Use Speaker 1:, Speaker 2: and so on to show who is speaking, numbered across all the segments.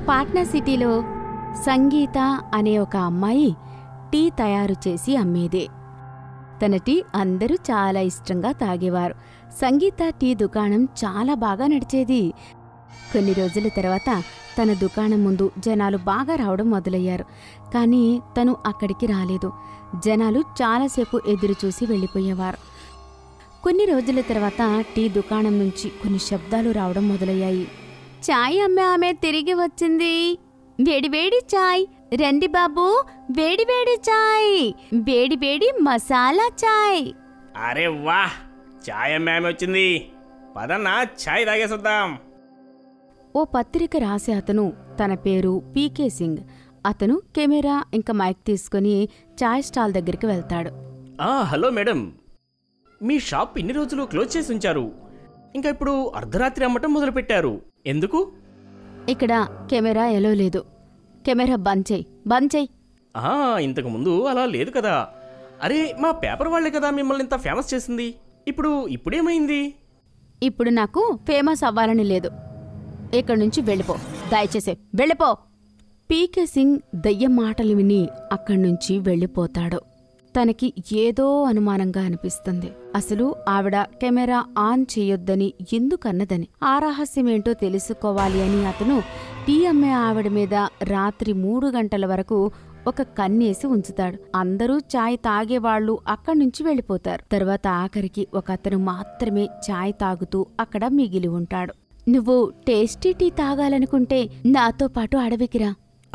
Speaker 1: పాట్నా సిటీలో సంగీత అనే ఒక అమ్మాయి టీ తయారు చేసి అమ్మేదే తన టీ అందరూ చాలా ఇష్టంగా తాగేవారు సంగీత టీ దుకాణం చాలా బాగా నడిచేది కొన్ని రోజుల తర్వాత తన దుకాణం ముందు జనాలు బాగా రావడం మొదలయ్యారు కానీ తను అక్కడికి రాలేదు జనాలు చాలాసేపు ఎదురు చూసి వెళ్ళిపోయేవారు కొన్ని రోజుల తర్వాత టీ దుకాణం నుంచి కొన్ని శబ్దాలు రావడం మొదలయ్యాయి చాయ్ అమ్మే ఆమె తిరిగి వచ్చింది వేడివేడి చాయ్ రండి బాబు వేడివేడి చాయ్ వేడివేడి మసాలా చాయ్
Speaker 2: అరే వాహ్ ఛాయ్ అమ్మాయి వచ్చింది పదన్నా ఛాయ్ తాగేసొద్దాం
Speaker 1: ఓ పత్రిక రాసే అతను తన పేరు పీకే సింగ్ అతను కెమెరా ఇంకా మైక్ తీసుకుని చాయ్ స్టాల్ దగ్గరికి వెళ్తాడు
Speaker 2: ఆ హలో మేడం మీ షాప్ ఇన్ని రోజులు క్లోజ్ చేసి ఉంచారు ఇంకా ఇప్పుడు అర్ధరాత్రి అమ్మటం మొదలుపెట్టారు ఎందుకు
Speaker 1: ఇక్కడ కెమెరా ఎలో లేదు కెమెరా బంద్ చేయి బంద్ చేయి
Speaker 2: ఆ ఇంతకు ముందు అలా లేదు కదా అరే మా పేపర్ వాళ్ళే కదా మిమ్మల్ని ఇంత ఫేమస్ చేసింది ఇప్పుడు ఇప్పుడేమైంది
Speaker 1: ఇప్పుడు నాకు ఫేమస్ అవ్వాలని లేదు ఇక్కడి నుంచి వెళ్ళిపో దయచేసి వెళ్ళిపో పీకే సింగ్ దయ్యం మాటలు విని అక్కడి నుంచి వెళ్ళిపోతాడు తనకి ఏదో అనుమానంగా అనిపిస్తుంది అసలు ఆవిడ కెమెరా ఆన్ చేయొద్దని ఎందుకన్నదని ఆ రహస్యమేంటో తెలుసుకోవాలి అని అతను టీ అమ్మే ఆవిడ మీద రాత్రి మూడు గంటల వరకు ఒక కన్నేసి ఉంచుతాడు అందరూ చాయ్ తాగేవాళ్లు అక్కడి నుంచి వెళ్ళిపోతారు తర్వాత ఆఖరికి ఒక అతను మాత్రమే చాయ్ తాగుతూ అక్కడ మిగిలి ఉంటాడు నువ్వు టేస్టీ టీ తాగాలనుకుంటే నాతో పాటు అడవికి రా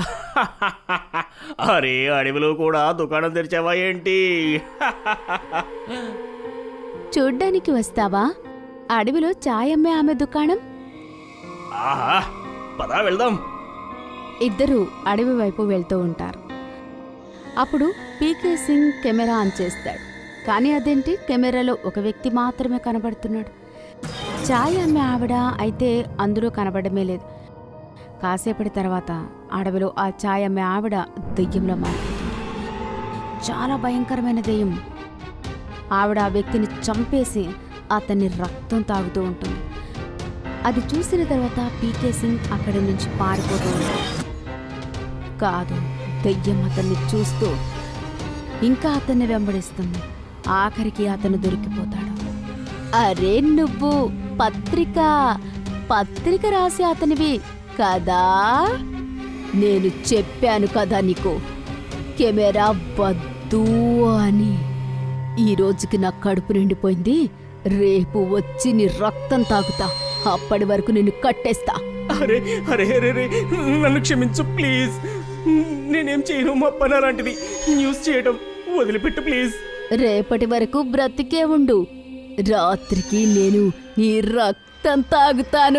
Speaker 2: అరే అడవిలో కూడా దుకాణం తెరిచావా ఏంటి
Speaker 1: చూడ్డానికి వస్తావా అడవిలో చాయ్ అమ్మే ఆమె దుకాణం
Speaker 2: ఆహా పదా వెళ్దాం
Speaker 1: ఇద్దరూ అడవి వైపు వెళ్తూ ఉంటారు అప్పుడు పీకే సింగ్ కెమెరా ఆన్ చేస్తాడు కానీ అదేంటి కెమెరాలో ఒక వ్యక్తి మాత్రమే కనబడుతున్నాడు చాయ్ అమ్మే ఆవిడ అయితే అందులో కనబడమే లేదు కాసేపటి తర్వాత అడవిలో ఆ ఛాయ్ అమ్మే ఆవిడ దెయ్యంలో మారిపోతుంది చాలా భయంకరమైన దెయ్యం ఆవిడ ఆ వ్యక్తిని చంపేసి అతన్ని రక్తం తాగుతూ ఉంటుంది అది చూసిన తర్వాత పీకే సింగ్ అక్కడి నుంచి పారిపోతూ ఉంటాడు కాదు దెయ్యం అతన్ని చూస్తూ ఇంకా అతన్ని వెంబడిస్తుంది ఆఖరికి అతను దొరికిపోతాడు అరే నువ్వు పత్రిక పత్రిక రాసి అతనివి కదా నేను చెప్పాను కదా నీకు కెమెరా వద్దు అని ఈ రోజుకి నా కడుపు నిండిపోయింది రేపు వచ్చి నీ రక్తం తాగుతా అప్పటి వరకు నిన్ను కట్టేస్తా
Speaker 2: అరే అరే అరే అరే నన్ను క్షమించు ప్లీజ్ నేనేం చేయను మా పని అలాంటిది న్యూస్ చేయడం వదిలిపెట్టు ప్లీజ్
Speaker 1: రేపటి వరకు బ్రతికే ఉండు రాత్రికి నేను నీ రక్తం తాగుతాను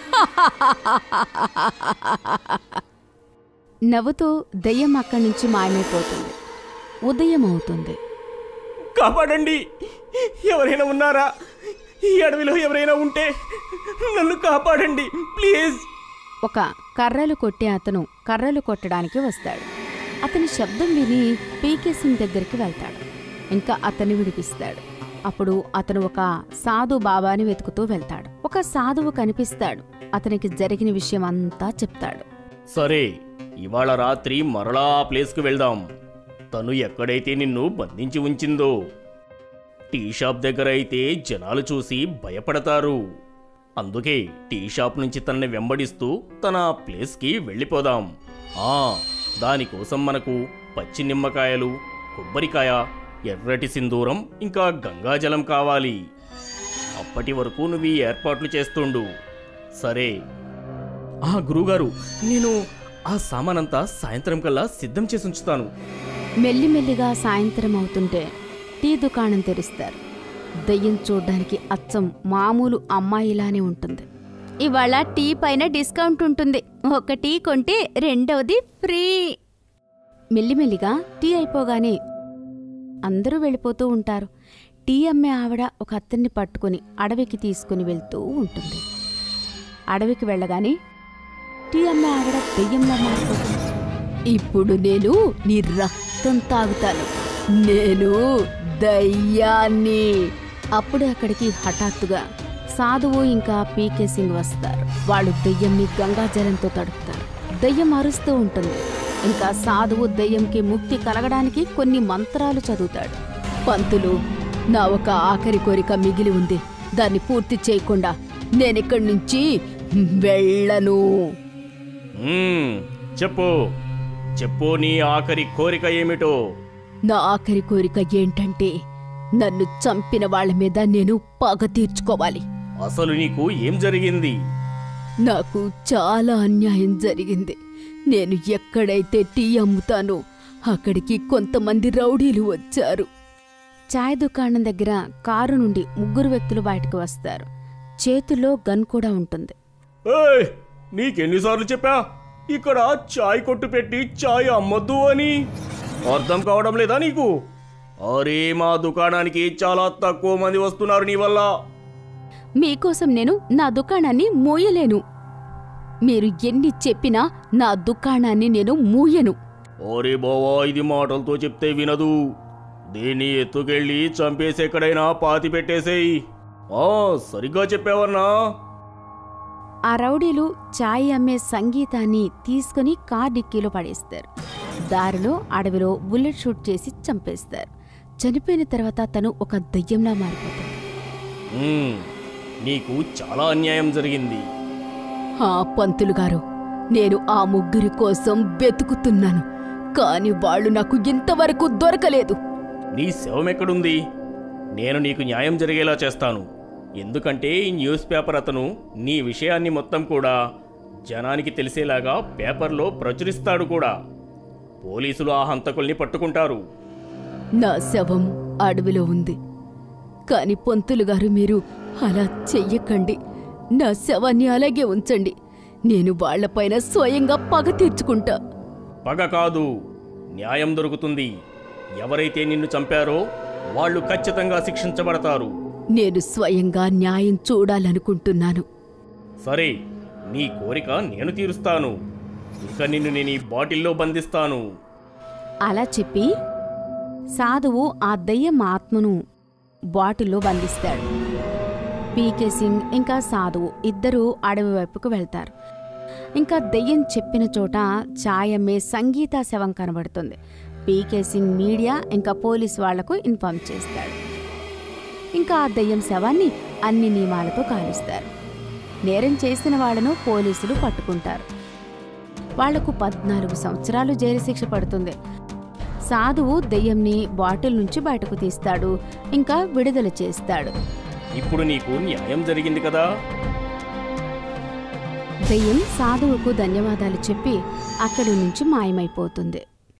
Speaker 1: నవ్వుతూ దెయ్యం అక్కడి నుంచి మాయమైపోతుంది ఉదయం అవుతుంది
Speaker 2: కాపాడండి ఎవరైనా ఉన్నారా ఈ అడవిలో ఎవరైనా ఉంటే నన్ను కాపాడండి ప్లీజ్
Speaker 1: ఒక కర్రలు కొట్టే అతను కర్రలు కొట్టడానికి వస్తాడు అతని శబ్దం విని పీకే సింగ్ దగ్గరికి వెళ్తాడు ఇంకా అతన్ని విడిపిస్తాడు అప్పుడు అతను ఒక సాధు బాబాని వెతుకుతూ వెళ్తాడు ఒక సాధువు కనిపిస్తాడు అతనికి జరిగిన విషయం అంతా చెప్తాడు
Speaker 2: సరే ఇవాళ రాత్రి మరలా ఆ ప్లేస్కు వెళ్దాం తను ఎక్కడైతే నిన్ను బంధించి ఉంచిందో టీ షాప్ దగ్గర అయితే జనాలు చూసి భయపడతారు అందుకే టీ షాప్ నుంచి తనని వెంబడిస్తూ తన ప్లేస్కి వెళ్ళిపోదాం ఆ దానికోసం మనకు పచ్చి నిమ్మకాయలు కొబ్బరికాయ ఎర్రటి సింధూరం ఇంకా గంగాజలం కావాలి అప్పటి వరకు నువ్వు ఈ ఏర్పాట్లు చేస్తుండు సరే ఆ గురువుగారు నేను ఆ సామానంతా సాయంత్రం కల్లా సిద్ధం చేసి ఉంచుతాను
Speaker 1: మెల్లిమెల్లిగా సాయంత్రం అవుతుంటే టీ దుకాణం తెరుస్తారు దయ్యం చూడ్డానికి అచ్చం మామూలు అమ్మాయిలానే ఉంటుంది ఇవాళ టీ పైన డిస్కౌంట్ ఉంటుంది ఒక టీ కొంటే రెండవది ఫ్రీ మెల్లిమెల్లిగా టీ అయిపోగానే అందరూ వెళ్ళిపోతూ ఉంటారు టీ అమ్మే ఆవిడ ఒక అత్తన్ని పట్టుకుని అడవికి తీసుకుని వెళ్తూ ఉంటుంది అడవికి వెళ్ళగానే టీ అమ్మే ఆవిడ దెయ్యంలా మారిపోతుంది ఇప్పుడు నేను నీ రక్తం తాగుతాను నేను దయ్యాన్ని అప్పుడు అక్కడికి హఠాత్తుగా సాధువు ఇంకా పీకే సింగ్ వస్తారు వాళ్ళు దెయ్యంని గంగాజలంతో తడుపుతారు దెయ్యం అరుస్తూ ఉంటుంది ఇంకా సాధువు దెయ్యంకి ముక్తి కలగడానికి కొన్ని మంత్రాలు చదువుతాడు పంతులు నా ఒక ఆఖరి కోరిక మిగిలి ఉంది దాన్ని పూర్తి చేయకుండా నేనిక్కడి నుంచి వెళ్ళను
Speaker 2: మ్మ్, చెప్పు చెప్పు నీ ఆఖరి కోరిక ఏమిటో
Speaker 1: నా ఆఖరి కోరిక ఏంటంటే నన్ను చంపిన వాళ్ళ మీద నేను పగ తీర్చుకోవాలి
Speaker 2: అసలు నీకు ఏం జరిగింది
Speaker 1: నాకు చాలా అన్యాయం జరిగింది నేను ఎక్కడైతే టీ అమ్ముతానో అక్కడికి కొంతమంది రౌడీలు వచ్చారు చాయ్ దుకాణం దగ్గర కారు నుండి ముగ్గురు వ్యక్తులు బయటకు వస్తారు చేతిలో గన్ కూడా ఉంటుంది
Speaker 2: ఏయ్ నీకెన్నిసార్లు చెప్పా ఇక్కడ చాయ్ కొట్టు పెట్టి చాయ్ అమ్మొద్దు అని అర్థం కావడం లేదా నీకు అరే మా దుకాణానికి చాలా తక్కువ మంది వస్తున్నారు నీ వల్ల
Speaker 1: మీకోసం నేను నా దుకాణాన్ని మూయలేను మీరు ఎన్ని చెప్పినా నా దుకాణాన్ని నేను మూయను
Speaker 2: ఓరే బావా ఇది మాటలతో చెప్తే వినదు దీన్ని ఎత్తుకెళ్ళి చంపేసి ఎక్కడైనా పాతి పెట్టేసేయ్ ఆ సరిగ్గా చెప్పావన్నా
Speaker 1: ఆ రౌడీలు చాయ్ అమ్మే సంగీతాన్ని తీసుకుని కార్ డిక్కీలో పడేస్తారు దారిలో అడవిలో బుల్లెట్ షూట్ చేసి చంపేస్తారు చనిపోయిన తర్వాత తను ఒక దయ్యంలా మారిపోతాడు
Speaker 2: మ్మ్, నీకు చాలా అన్యాయం జరిగింది
Speaker 1: ఆ పంతులు గారు నేను ఆ ముగ్గురి కోసం వెతుకుతున్నాను కాని వాళ్ళు నాకు ఇంతవరకు దొరకలేదు
Speaker 2: నీ శవం ఎక్కడుంది నేను నీకు న్యాయం జరిగేలా చేస్తాను ఎందుకంటే ఈ న్యూస్ పేపర్ అతను నీ విషయాన్ని మొత్తం కూడా జనానికి తెలిసేలాగా పేపర్లో ప్రచురిస్తాడు కూడా పోలీసులు ఆ హంతకుల్ని పట్టుకుంటారు
Speaker 1: నా శవం అడవిలో ఉంది కాని పంతులు గారు మీరు అలా చెయ్యకండి నా శవాన్ని అలాగే ఉంచండి నేను వాళ్లపైన స్వయంగా పగ తీర్చుకుంటా
Speaker 2: పగ కాదు న్యాయం దొరుకుతుంది ఎవరైతే నిన్ను చంపారో వాళ్ళు ఖచ్చితంగా శిక్షించబడతారు
Speaker 1: నేను స్వయంగా న్యాయం చూడాలనుకుంటున్నాను
Speaker 2: సరే నీ కోరిక నేను తీరుస్తాను ఇక నిన్ను నేను ఈ బాటిల్లో బంధిస్తాను
Speaker 1: అలా చెప్పి సాధువు ఆ దయ్యం ఆత్మను బాటిల్లో బంధిస్తాడు పీకే సింగ్ ఇంకా సాధువు ఇద్దరూ అడవి వైపుకు వెళ్తారు ఇంకా దెయ్యం చెప్పిన చోట ఛాయమ్మే సంగీత శవం కనబడుతుంది పీకే సింగ్ మీడియా ఇంకా పోలీస్ వాళ్లకు ఇన్ఫార్మ్ చేస్తాడు ఇంకా ఆ దెయ్యం శవాన్ని అన్ని నియమాలతో కాలుస్తారు నేరం చేసిన వాళ్లను పోలీసులు పట్టుకుంటారు వాళ్లకు పద్నాలుగు సంవత్సరాలు జైలు శిక్ష పడుతుంది సాధువు దెయ్యంని బాటిల్ నుంచి బయటకు తీస్తాడు ఇంకా విడుదల చేస్తాడు
Speaker 2: ఇప్పుడు నీకు న్యాయం జరిగింది కదా
Speaker 1: దెయ్యం సాధువుకు ధన్యవాదాలు చెప్పి అక్కడి నుంచి మాయమైపోతుంది